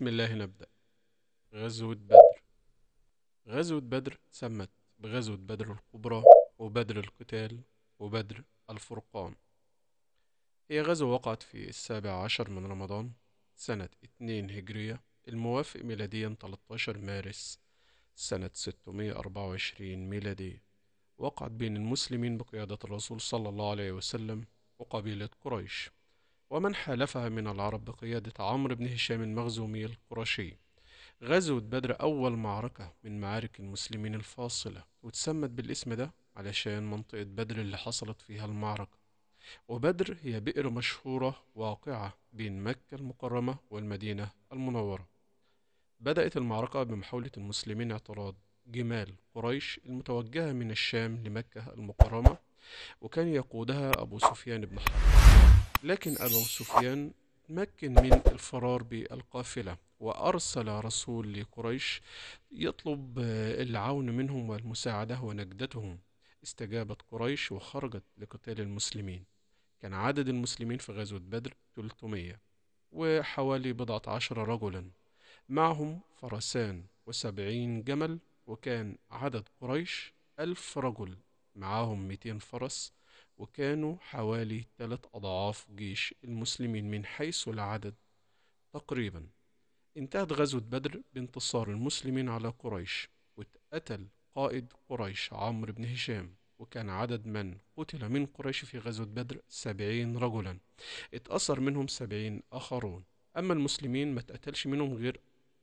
بسم الله نبدأ غزوة بدر غزوة بدر سمت بغزوة بدر الكبرى وبدر القتال وبدر الفرقان هي غزوة وقعت في السابع عشر من رمضان سنة اتنين هجرية الموافق ميلاديا 13 مارس سنة 624 ميلادية وقعت بين المسلمين بقيادة الرسول صلى الله عليه وسلم وقبيلة قريش ومن حالفها من العرب بقيادة عمرو بن هشام المخزومي القرشي غزوة بدر أول معركة من معارك المسلمين الفاصلة وتسمت بالاسم ده علشان منطقة بدر اللي حصلت فيها المعركة وبدر هي بئر مشهورة واقعة بين مكة المكرمة والمدينة المنورة بدأت المعركة بمحاولة المسلمين اعتراض جمال قريش المتوجهة من الشام لمكة المكرمة وكان يقودها أبو سفيان بن حرب لكن أبو سفيان تمكن من الفرار بالقافلة وأرسل رسول لقريش يطلب العون منهم والمساعدة ونجدتهم استجابت قريش وخرجت لقتال المسلمين كان عدد المسلمين في غزوة بدر 300 وحوالي بضعة عشر رجلا معهم فرسان وسبعين جمل وكان عدد قريش ألف رجل معاهم 200 فرس وكانوا حوالي ثلاث أضعاف جيش المسلمين من حيث العدد تقريبا انتهت غزوة بدر بانتصار المسلمين على قريش واتقتل قائد قريش عمرو بن هشام وكان عدد من قتل من قريش في غزوة بدر سبعين رجلا اتأثر منهم سبعين آخرون أما المسلمين ما اتقتلش منهم غير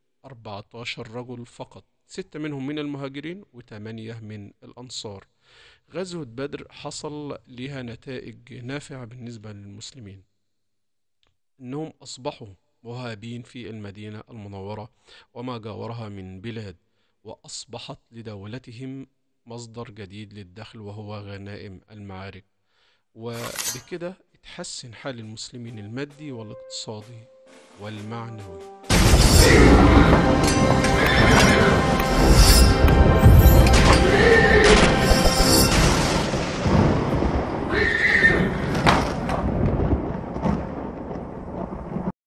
14 رجل فقط ستة منهم من المهاجرين وثمانية من الأنصار غزوة بدر حصل لها نتائج نافعة بالنسبة للمسلمين إنهم أصبحوا مهابين في المدينة المنورة وما جاورها من بلاد وأصبحت لدولتهم مصدر جديد للدخل وهو غنائم المعارك وبكده اتحسن حال المسلمين المادي والاقتصادي والمعنوي